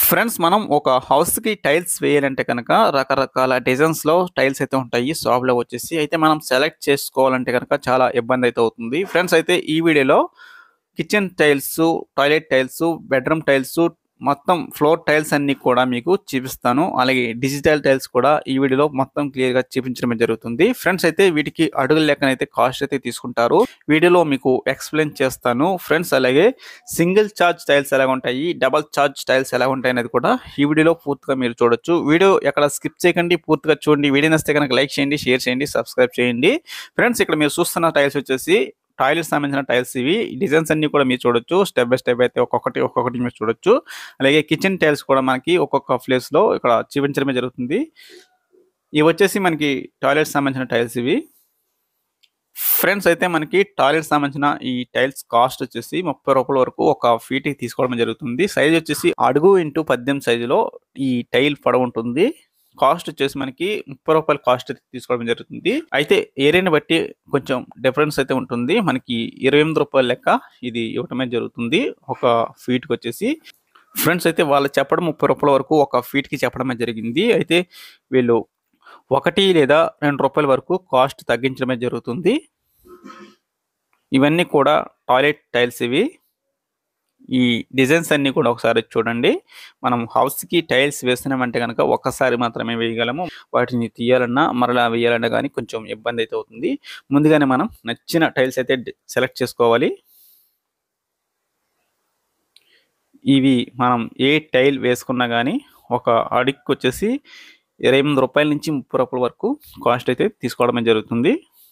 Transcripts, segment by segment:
Friends మనం ఒక హౌస్‌కి టైల్స్ వేయాలంటే కనుక రకరకాల డిజైన్స్‌లో టైల్స్ అయితే ఉంటాయి షాప్‌లో వచ్చేసి. అయితే మనం సెలెక్ట్ చేసుకోవాలంటే గనక చాలా ఇబ్బందయితే అవుతుంది. ఫ్రెండ్స్ అయితే ఈ వీడియోలో kitchen tiles, toilet tiles, bedroom tiles, మొత్తం ఫ్లోర్ టైల్స్ అన్నీ కూడా మీకు చూపిస్తాను. అలాగే డిజిటల్ టైల్స్ కూడా ఈ వీడియోలో మొత్తం క్లియర్‌గా చూపించడమే జరుగుతుంది. ఫ్రెండ్స్ అయితే వీటికి అడుగుల లెక్కనైతే కాస్ట్ అయితే తీసుకుంటారు. వీడియోలో మీకు ఎక్స్‌ప్లెయిన్ చేస్తాను. ఫ్రెండ్స్ అలాగే సింగిల్ చార్జ్ టైల్స్ ఎలాగుంటాయి, డబుల్ చార్జ్ టైల్స్ ఎలాగుంటాయనేది కూడా ఈ వీడియోలో పూర్తిగా మీరు చూడొచ్చు. వీడియో ఎక్కడ స్కిప్ చేయకండి. పూర్తిగా చూడండి. వీడియో నచ్చితే గనక లైక్ చేయండి, షేర్ చేయండి, సబ్స్క్రైబ్ చేయండి. ఫ్రెండ్స్ ఇక్కడ మీరు చూస్తున్న టైల్స్ వచ్చేసి టాయిలెట్‌కి సంబంధించిన టైల్స్ ఇవి. డిజైన్స్ అన్నీ కూడా మీరు చూడొచ్చు. స్టెప్ బై స్టెప్ అయితే ఒక్కొక్కటి, ఒక్కొక్కటి మీరు చూడొచ్చు. అలాగే కిచెన్ టైల్స్ కూడా మనకి ఒక్కొక్క ప్లేస్‌లో ఇక్కడ చూపించడమే జరుగుతుంది. ఇవొచ్చేసి మనకి టాయిలెట్‌కి సంబంధించిన టైల్స్ ఇవి. ఫ్రెండ్స్ అయితే మనకి టాయిలెట్‌కి సంబంధించిన ఈ టైల్స్ కాస్ట్ వచ్చేసి రూ. 30 వరకు ఒక ఫీట్‌కి తీసుకోవడం జరుగుతుంది. సైజ్ వచ్చేసి అడుగు ఇంటూ 18 సైజులో ఈ టైల్ పొడవుంటుంది. కాస్ట్ వచ్చేసి మనకి రూ. 30 కాస్ట్ అయితే తీసుకోవడం జరుగుతుంది. అయితే ఏరియాని బట్టి కొంచెం డిఫరెన్స్ అయితే ఉంటుంది. మనకి రూ. 28 లెక్క ఇది ఇవ్వటమే జరుగుతుంది. ఒక ఫీట్‌కొచ్చేసి. ఫ్రెండ్స్ అయితే వాళ్ళు చెప్పడం రూ. 30 వరకు ఒక ఫీట్‌కి చెప్పడమే జరిగింది. అయితే వీళ్ళు 1 లేదా రూ. 2 వరకు కాస్ట్ తగ్గించడమే జరుగుతుంది. ఇవన్నీ కూడా టాయిలెట్ టైల్స్ ఇవి. ఈ డిజైన్స్ అన్నీ కూడా ఒకసారి చూడండి. మనం హౌస్‌కి టైల్స్ వేస్తున్నామంటే గనక ఒక్కసారి మాత్రమే వేయగలము. వాటిని తీయాలన్నా, మరలా వేయాలన్నా గానీ కొంచెం ఇబ్బందయితే అవుతుంది. ముందుగానే మనం నచ్చిన టైల్స్ అయితే డ్ సెలెక్ట్ చేసుకోవాలి. ఇవి మనం ఏ టైల్ వేసుకున్నా గానీ ఒక అడుగుకొచ్చేసి రూ. 28 నుంచి రూ. 30 వరకు కాస్ట్ అయితే తీసుకోవడమే జరుగుతుంది.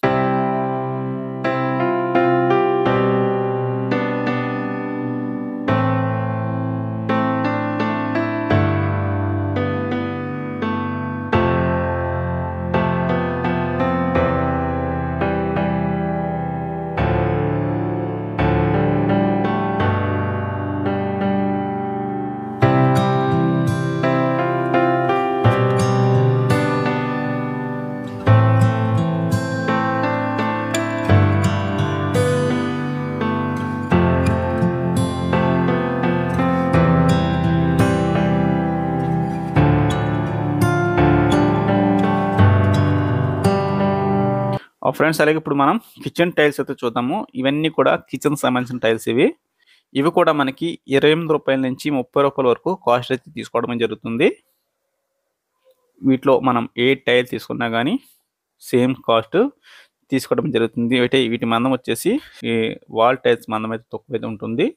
ఆ! ఫ్రెండ్స్ అలాగే ఇప్పుడు మనం కిచెన్ టైల్స్ అయితే చూద్దాము. ఇవన్నీ కూడా కిచెన్‌కి సంబంధించిన టైల్స్ ఇవి. ఇవి కూడా మనకి రూ. 28 నుంచి రూ. 30 వరకు కాస్ట్ అయితే తీసుకోవడమే జరుగుతుంది. వీటిలో మనం ఏ టైల్ తీసుకున్నా గానీ సేమ్ కాస్ట్ తీసుకోవడం జరుగుతుంది. అయితే వీటి మందం వచ్చేసి ఈ వాల్ టైల్స్ మందం అయితే తక్కువైతే ఉంటుంది.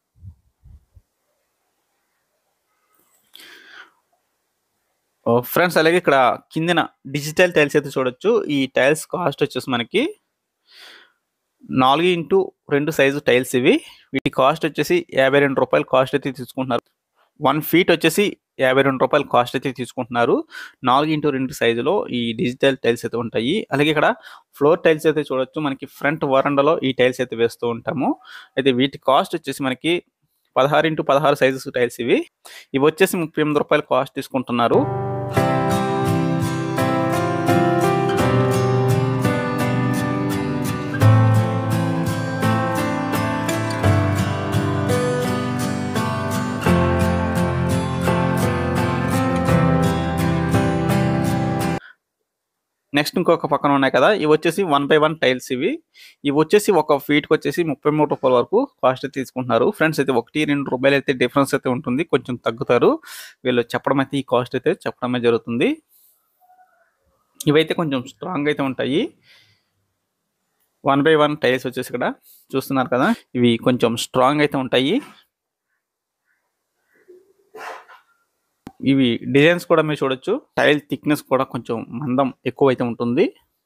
ఓహ్! ఫ్రెండ్స్ అలాగే ఇక్కడ కిందన డిజిటల్ టైల్స్ అయితే చూడొచ్చు. ఈ టైల్స్ కాస్ట్ వచ్చేసి మనకి 4:2 సైజు టైల్స్ ఇవి. వీటి కాస్ట్ వచ్చేసి రూ. 52 కాస్ట్ అయితే తీసుకుంటున్నారు. 1 ఫీట్ వచ్చేసి రూ. 52 కాస్ట్ అయితే తీసుకుంటున్నారు. 4:2 సైజులో ఈ డిజిటల్ టైల్స్ అయితే ఉంటాయి. అలాగే ఇక్కడ ఫ్లోర్ టైల్స్ అయితే చూడొచ్చు. మనకి ఫ్రంట్ వరండాలో ఈ టైల్స్ అయితే వేస్తూ ఉంటాము. అయితే వీటి కాస్ట్ వచ్చేసి మనకి 16:16 సైజెస్ టైల్స్ ఇవి. ఇవొచ్చేసి రూ. 38 కాస్ట్ తీసుకుంటున్నారు. నెక్స్ట్ ఇంకొక పక్కన ఉన్నాయి కదా! ఇవొచ్చేసి 1/1 టైల్స్ ఇవి. ఇవొచ్చేసి ఒక ఫీట్‌కొచ్చేసి రూ. 33 వరకు కాస్ట్ అయితే తీసుకుంటున్నారు. ఫ్రెండ్స్ అయితే రూ. 1, రూ. 2 అయితే డిఫరెన్స్ అయితే ఉంటుంది. కొంచెం తగ్గుతారు. వీళ్ళు చెప్పడం అయితే ఈ కాస్ట్ అయితే చెప్పడమే జరుగుతుంది. ఇవైతే కొంచెం స్ట్రాంగ్ అయితే ఉంటాయి. 1/1 టైల్స్ వచ్చేసి ఇక్కడ చూస్తున్నారు కదా! ఇవి కొంచెం స్ట్రాంగ్ అయితే ఉంటాయి. ఇవి డిజైన్స్ కూడా మీరు చూడొచ్చు. టైల్ థిక్‌నెస్ కూడా కొంచెం మందం ఎక్కువైతే ఉంటుంది.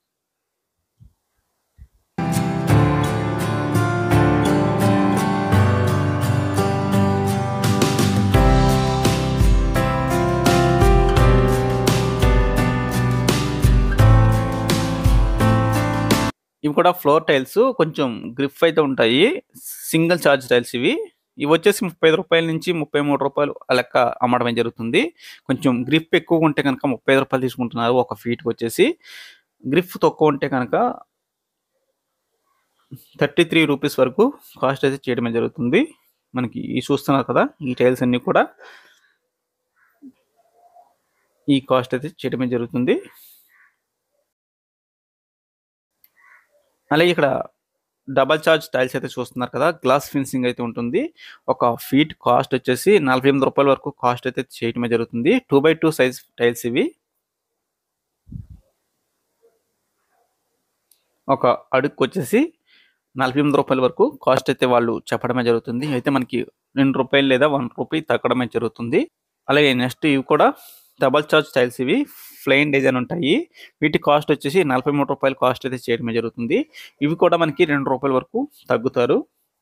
ఇవి కూడా ఫ్లోర్ టైల్స్ కొంచెం గ్రిప్ అయితే ఉంటాయి. సింగిల్ చార్జ్ టైల్స్ ఇవి. ఇవొచ్చేసి రూ. 35 నుంచి రూ. 33 ఆ లెక్క అమ్మడమే జరుగుతుంది. కొంచెం గ్రిప్ ఎక్కువగా ఉంటే గనక రూ. 30 తీసుకుంటున్నారు ఒక ఫీట్‌కొచ్చేసి. గ్రిప్ తక్కువ ఉంటే గనక థర్టీ త్రీ రూపీస్ వరకు కాస్ట్ అయితే చేయడమే జరుగుతుంది మనకి ఈ చూస్తున్నారు కదా ఈ టైల్స్ అన్నీ కూడా ఈ కాస్ట్ అయితే చేయడమే జరుగుతుంది అలాగే ఇక్కడ డబల్ చార్జ్ టైల్స్ అయితే చూస్తున్నారు కదా గ్లాస్ ఫినిషింగ్ అయితే ఉంటుంది ఒక ఫీట్ కాస్ట్ వచ్చేసి నలభై ఎనిమిది రూపాయల వరకు కాస్ట్ అయితే చేయటమే జరుగుతుంది two by two size tiles ఇవి ఒక అడుగుకి వచ్చేసి నలభై ఎనిమిది రూపాయల వరకు కాస్ట్ అయితే వాళ్ళు చెప్పడమే జరుగుతుంది అయితే మనకి రెండు రూపాయలు లేదా వన్ రూపీ తగ్గడమే జరుగుతుంది అలాగే నెక్స్ట్ ఇవి కూడా డబల్ చార్జ్ టైల్స్ ఇవి ప్లెయిన్ డిజైన్ ఉంటాయి వీటి కాస్ట్ వచ్చేసి నలభై మూడు రూపాయల కాస్ట్ అయితే చేయడమే జరుగుతుంది ఇవి కూడా మనకి రెండు రూపాయల వరకు తగ్గుతారు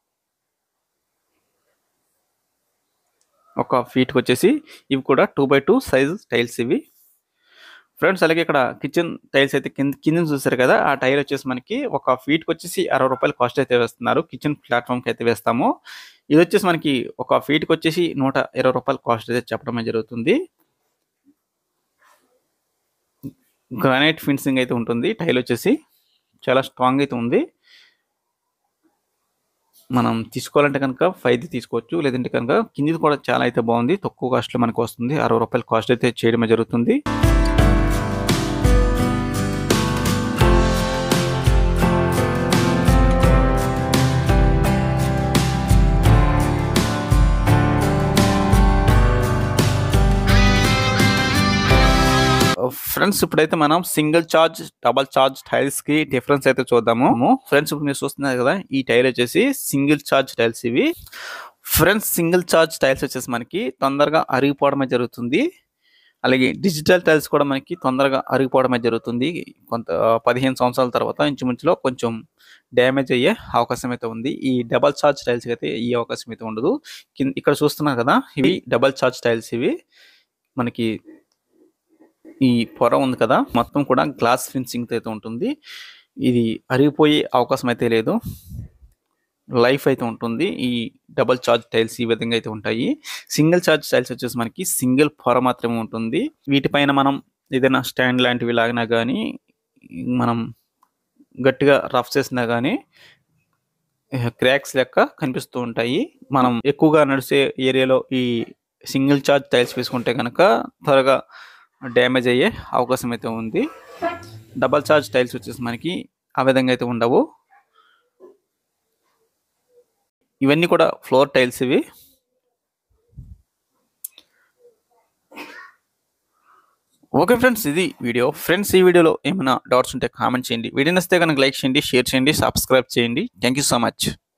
ఒక ఫీట్కి వచ్చేసి ఇవి కూడా two by two size tiles ఇవి ఫ్రెండ్స్ అలాగే ఇక్కడ కిచెన్ టైల్స్ అయితే కింద కింద చూసారు కదా ఆ టైల్ వచ్చేసి మనకి ఒక ఫీట్కి వచ్చేసి అరవై రూపాయలు కాస్ట్ అయితే వేస్తున్నారు కిచెన్ ప్లాట్ఫామ్కి అయితే వేస్తాము ఇది వచ్చేసి మనకి ఒక ఫీట్కి వచ్చేసి నూట ఇరవై రూపాయలు కాస్ట్ అయితే చెప్పడమే జరుగుతుంది గ్రానైట్ ఫినిషింగ్ అయితే ఉంటుంది టైల్ వచ్చేసి చాలా స్ట్రాంగ్ అయితే ఉంది మనం తీసుకోవాలంటే కనుక ఫైవ్ది తీసుకోవచ్చు లేదంటే కనుక కిందిది కూడా చాలా అయితే బాగుంది తక్కువ కాస్ట్లో మనకు వస్తుంది అరవై రూపాయల కాస్ట్ అయితే చేయడమే జరుగుతుంది ఫ్రెండ్స్ ఇప్పుడైతే మనం single charge double charge tiles కి డిఫరెన్స్ అయితే చూద్దాము ఫ్రెండ్స్ ఇప్పుడు మీరు చూస్తున్నారు కదా ఈ టైల్ వచ్చేసి సింగిల్ చార్జ్ టైల్స్ ఇవి ఫ్రెండ్స్ సింగిల్ చార్జ్ టైల్స్ వచ్చేసి మనకి తొందరగా అరిగిపోవడమే జరుగుతుంది అలాగే డిజిటల్ టైల్స్ కూడా మనకి తొందరగా అరిగిపోవడమే జరుగుతుంది కొంత పదిహేను సంవత్సరాల తర్వాత ఇంచుమించులో కొంచెం డ్యామేజ్ అయ్యే అవకాశం అయితే ఉంది ఈ డబల్ చార్జ్ టైల్స్ అయితే ఈ అవకాశం అయితే ఉండదు కింద ఇక్కడ చూస్తున్నారు కదా ఇవి డబల్ చార్జ్ టైల్స్ ఇవి మనకి ఈ పొర ఉంది కదా మొత్తం కూడా గ్లాస్ ఫినిషింగ్ అయితే ఉంటుంది ఇది అరిగిపోయే అవకాశం అయితే లేదు లైఫ్ అయితే ఉంటుంది ఈ డబల్ చార్జ్ టైల్స్ ఈ విధంగా అయితే ఉంటాయి సింగిల్ చార్జ్ టైల్స్ వచ్చేసి మనకి సింగిల్ పొర మాత్రమే ఉంటుంది వీటిపైన మనం ఏదైనా స్టాండ్ లాంటివి లాగినా కానీ మనం గట్టిగా రఫ్ చేసినా కానీ క్రాక్స్ లెక్క కనిపిస్తూ ఉంటాయి మనం ఎక్కువగా నడిచే ఏరియాలో ఈ సింగిల్ చార్జ్ టైల్స్ వేసుకుంటే కనుక త్వరగా డ్యామేజ్ అయ్యే అవకాశం అయితే ఉంది డబల్ చార్జ్ టైల్స్ వచ్చేసి మనకి ఆ విధంగా అయితే ఉండవు ఇవన్నీ కూడా ఫ్లోర్ టైల్స్ ఇవి ఓకే ఫ్రెండ్స్ ఇది వీడియో ఫ్రెండ్స్ ఈ వీడియోలో ఏమైనా డౌట్స్ ఉంటే కామెంట్ చేయండి వీడియో నచ్చితే కనుక లైక్ చేయండి షేర్ చేయండి సబ్స్క్రైబ్ చేయండి థ్యాంక్ యూ సో మచ్